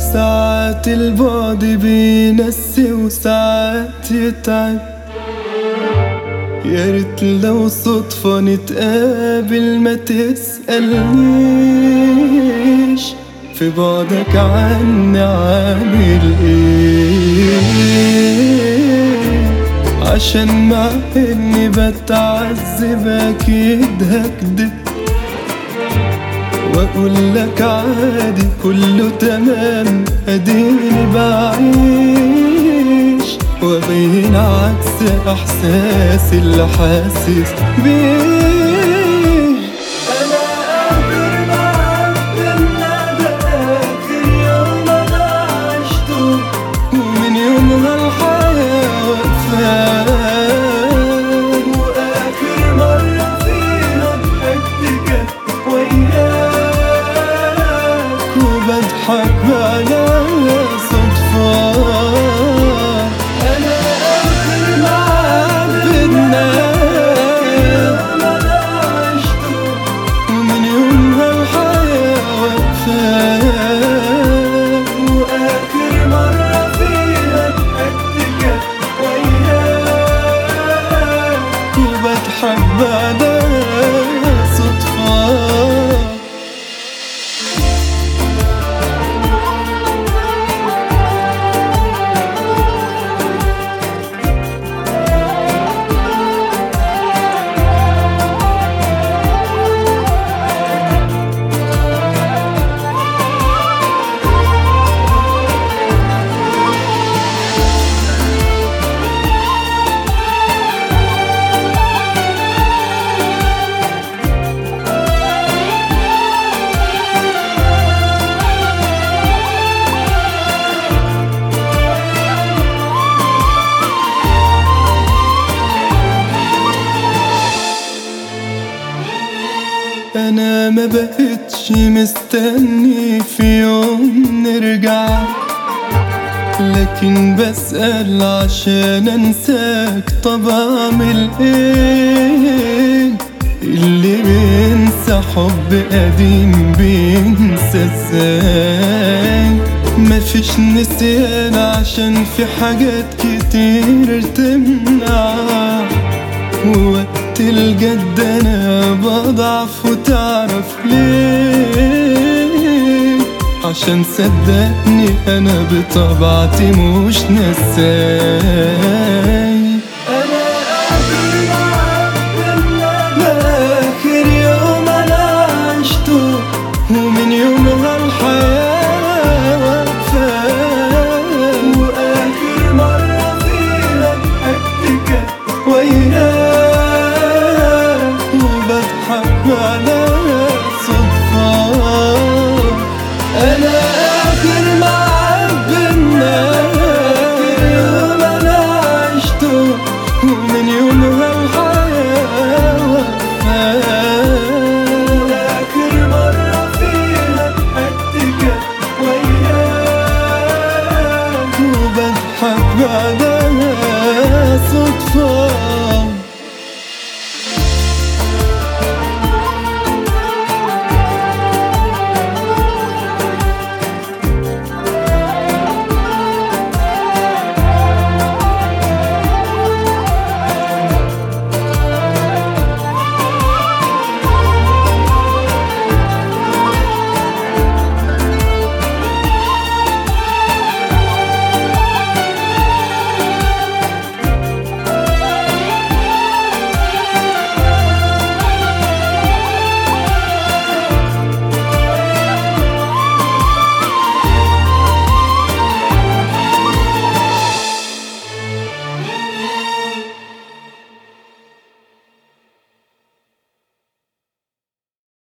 ساعات البعد بينسي وساعات يتعب يا ريت لو صدفة نتقابل ما تسألنيش في بعدك عني عامل ايه عشان مع اني بتعذب اكيد هكدب واقول لك عادي كله تمام اديني بعيش وابين عكس احساسي اللي حاسس بيه انا قادر معاك ده اخر يوم انا عشته ومن يومها الحياه وقفان واخر مره فيها ضحكت كانت وياك وبضحك على صدفة أنا آخر معاك بتنام أنا عشته ومن يومها الحياة وقفان وآخر مرة فيها ضحكت كانت وياك وبضحك بعدها صدفة انا ما بقتش مستني في يوم نرجع لكن بسأل عشان انساك طب اعمل ايه اللي بينسى حب قديم بينسى ازاي مفيش نسيان عشان في حاجات كتير تمنع ووقت الجد انا بضعف وتعرف ليه عشان صدقني انا بطبيعتي مش نساك